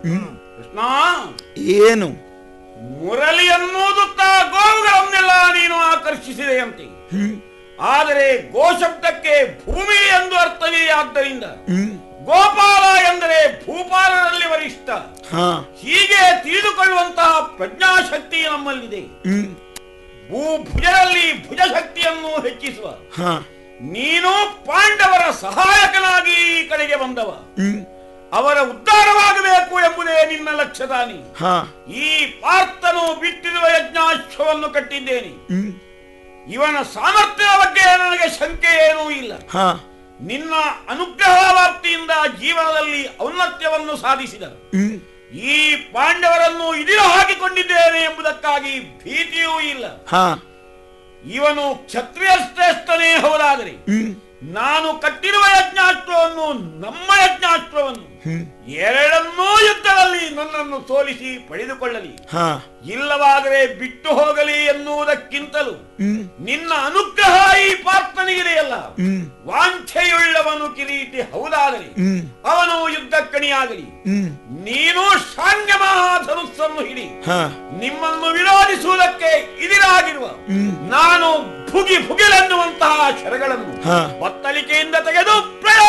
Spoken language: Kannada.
ಕೃಷ್ಣ ಏನು ಮುರಳಿ ಅನ್ನುವುದುತ್ತಾ ಗೋವುಗಳನ್ನೆಲ್ಲ ನೀನು ಆಕರ್ಷಿಸಿದೆಯಂತೆ ಹ್ಮ್ ಆದರೆ ಗೋಶಬ್ದಕ್ಕೆ ಭೂಮಿ ಎಂದು ಅರ್ಥವೇ ಆದ್ದರಿಂದ ಹ್ಮ್ ಗೋಪಾಲ ಎಂದರೆ ಭೂಪಾಲರಲ್ಲಿ ವರಿಷ್ಠ ಹಾ ಹೀಗೆ ತಿಳಿದುಕೊಳ್ಳುವಂತಹ ಪ್ರಜ್ಞಾಶಕ್ತಿ ನಮ್ಮಲ್ಲಿದೆ ಹ್ಮ್ ಭೂಭುಜರಲ್ಲಿ ಭುಜಶಕ್ತಿಯನ್ನು ಹೆಚ್ಚಿಸುವ ಹಾ ನೀನು ಪಾಂಡವರ ಸಹಾಯಕನಾಗಿ ಈ ಕಡೆಗೆ ಬಂದವ ಹ್ಮ್ ಅವರ ಉದ್ಧಾರವಾಗಬೇಕು ಎಂಬುದೇ ನಿನ್ನ ಲಕ್ಷ್ಯದಾನಿ ಹಾ ಈ ಪಾರ್ಥನು ಬಿಟ್ಟಿರುವ ಯಜ್ಞಾಶ್ವವನ್ನು ಕಟ್ಟಿದ್ದೇನೆ ಹ್ಮ್ ಇವನ ಸಾಮರ್ಥ್ಯದ ಬಗ್ಗೆ ನನಗೆ ಶಂಕೆ ಏನೂ ಇಲ್ಲ ಹಾ ನಿನ್ನ ಅನುಗ್ರಹವಾಪ್ತಿಯಿಂದ ಜೀವನದಲ್ಲಿ ಔನ್ನತ್ಯವನ್ನು ಸಾಧಿಸಿದ ಹ್ಮ್ ಈ ಪಾಂಡವರನ್ನು ಇದಿರು ಹಾಕಿಕೊಂಡಿದ್ದೇನೆ ಎಂಬುದಕ್ಕಾಗಿ ಭೀತಿಯೂ ಇಲ್ಲ ಹಾ ಇವನು ಕ್ಷತ್ರಿಯ ಶ್ರೇಷ್ಠನೇ ಹೌದಾದರೆ ಹ್ಮ್ ನಾನು ಕಟ್ಟಿರುವ ಯಜ್ಞಾಸ್ತ್ರವನ್ನು ನಮ್ಮ ಯಜ್ಞಾಸ್ತ್ರವನ್ನು ಹ್ಮ್ ಎರಡನ್ನೂ ಯುದ್ಧದಲ್ಲಿ ನನ್ನನ್ನು ಸೋಲಿಸಿ ಪಡೆದುಕೊಳ್ಳಲಿ ಹಾ ಇಲ್ಲವಾದರೆ ಬಿಟ್ಟು ಹೋಗಲಿ ಎನ್ನುವುದಕ್ಕಿಂತಲೂ ಹ್ಮ್ ನಿನ್ನ ಅನುಗ್ರಹ ಈ ಪಾರ್ಥನಿಗಿದೆಯಲ್ಲ ಹ್ಮ್ ವಾಂಛೆಯುಳ್ಳವನು ಕಿರೀಟಿ ಹೌದಾಗಲಿ ಹ್ಮ್ ಅವನು ಯುದ್ಧಕ್ಕಣಿಯಾಗಲಿ ಹ್ಮ್ ನೀನು ಶಾಂಗ್ಯ ಮಹಾಧನುಸ್ಸನ್ನು ಹಿಡಿ ಹಾ ನಿಮ್ಮನ್ನು ವಿರೋಧಿಸುವುದಕ್ಕೆ ಇದಿರಾಗಿರುವ ಹ್ಮ್ ನಾನು ಭುಗಿ ಭುಗಿಲೆನ್ನುವಂತಹ ಶರಗಳನ್ನು ಹಾ ಬತ್ತಳಿಕೆಯಿಂದ ತೆಗೆದು ಪ್ರಯೋಗ